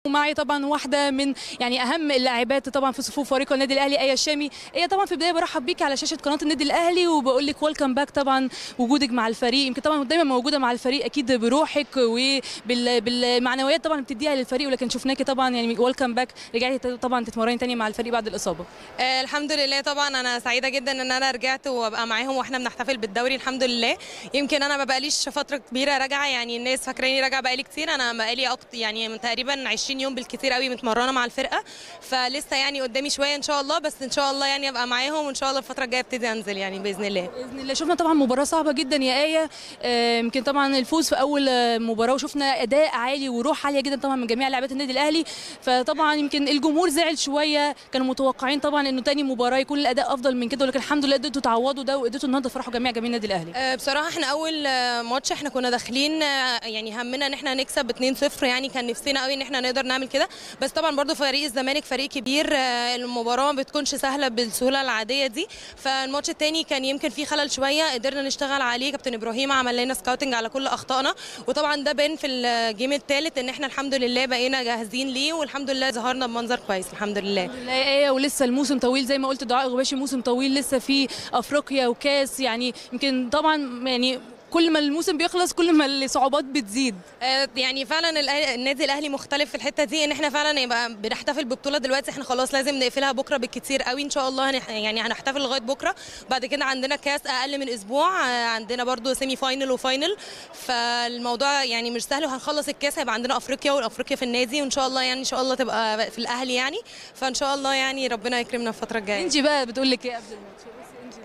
ومعي طبعا واحده من يعني اهم اللاعبات طبعا في صفوف فريق النادي الاهلي ايه الشامي هي طبعا في البدايه برحب بيكي على شاشه قناه النادي الاهلي وبقول لك ويلكم باك طبعا وجودك مع الفريق يمكن طبعا دايما موجوده مع الفريق اكيد بروحك وبالمعنويات طبعا بتديها للفريق ولكن شفناكي طبعا يعني ويلكم باك رجعتي طبعا تتمرني تاني مع الفريق بعد الاصابه آه الحمد لله طبعا انا سعيده جدا ان انا رجعت وابقى معاهم واحنا بنحتفل بالدوري الحمد لله يمكن انا ما بقاليش فتره كبيره راجعه يعني الناس فاكراني راجعه بقالي كتير انا بقالي أكتر يعني من تقريبا 20 يوم بالكتير قوي متمرنه مع الفرقه فلسه يعني قدامي شويه ان شاء الله بس ان شاء الله يعني ابقى معاهم وان شاء الله الفتره الجايه ابتدي انزل يعني باذن الله باذن الله شفنا طبعا مباراه صعبه جدا يا ايه آه، يمكن طبعا الفوز في اول آه، مباراه وشفنا اداء عالي وروح عاليه جدا طبعا من جميع لاعبات النادي الاهلي فطبعا يمكن الجمهور زعل شويه كانوا متوقعين طبعا انه تاني مباراه يكون الاداء افضل من كده ولكن الحمد لله قدرتوا تعوضوا ده وقدرتوا النهارده تفرحوا جميع جماهير النادي الاهلي آه، بصراحه احنا اول آه، ماتش احنا كنا داخلين آه، يعني همنا ان احنا نكسب 2-0 يعني كان نفسنا قوي ان احنا نقدر نعمل كده بس طبعا برضو فريق الزمالك فريق كبير آه، المباراه ما بتكونش سهله بالسهوله العاديه دي فالماتش الثاني كان يمكن فيه خلل شويه قدرنا نشتغل عليه كابتن ابراهيم عمل لنا سكاوتنج على كل اخطائنا وطبعا ده بان في الجيم الثالث ان احنا الحمد لله بقينا جاهزين ليه والحمد لله ظهرنا بمنظر كويس الحمد لله الحمد لله يا ايه ولسه الموسم طويل زي ما قلت دعاء الغباشي موسم طويل لسه في افريقيا وكاس يعني يمكن طبعا يعني كل ما الموسم بيخلص كل ما الصعوبات بتزيد آه، يعني فعلا الأهلي- النادي الاهلي مختلف في الحته دي ان احنا فعلا يبقى بنحتفل ببطوله دلوقتي احنا خلاص لازم نقفلها بكره بالكتير قوي ان شاء الله هنح يعني هنحتفل لغايه بكره بعد كده عندنا كاس اقل من اسبوع آه، عندنا برضو سيمي فاينل وفاينل فالموضوع يعني مش سهل وهنخلص الكاس هيبقى عندنا افريقيا والافريقيا في النادي وان شاء الله يعني ان شاء الله تبقى في الاهلي يعني فان شاء الله يعني ربنا يكرمنا الفتره الجايه انجي بقى بتقول لك ايه قبل الماتش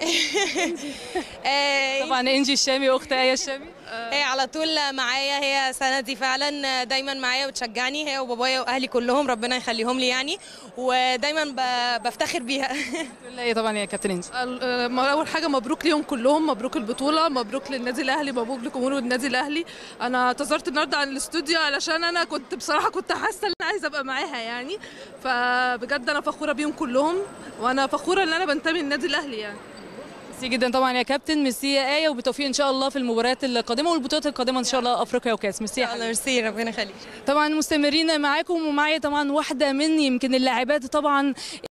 آه، طبعا انجي الشامي واخت ايه الشامي هي على طول معايا هي سندي فعلا دايما معايا وتشجعني هي وبابايا واهلي كلهم ربنا يخليهم لي يعني ودايما ب- بفتخر بيها لا ايه طبعا يا كابتن انجي ال- آه، اول حاجه مبروك ليهم كلهم مبروك البطوله مبروك للنادي الاهلي مبروك لجمهور النادي الاهلي انا اعتذرت النهارده عن الاستوديو علشان انا كنت بصراحه كنت حاسه ان انا عايزه ابقى معاها يعني فبجد انا فخوره بيهم كلهم وانا فخوره ان انا بنتمي للنادي الاهلي يعني ميرسي جدا طبعا يا كابتن ميرسي يا ايه وبالتوفيق ان شاء الله في المباريات القادمه والبطولات القادمه ان شاء الله افريقيا وكاس ميرسي يا حبيبي. ميرسي ربنا يخليك طبعا مستمرين معاكم ومعايا طبعا واحده من يمكن اللاعبات طبعا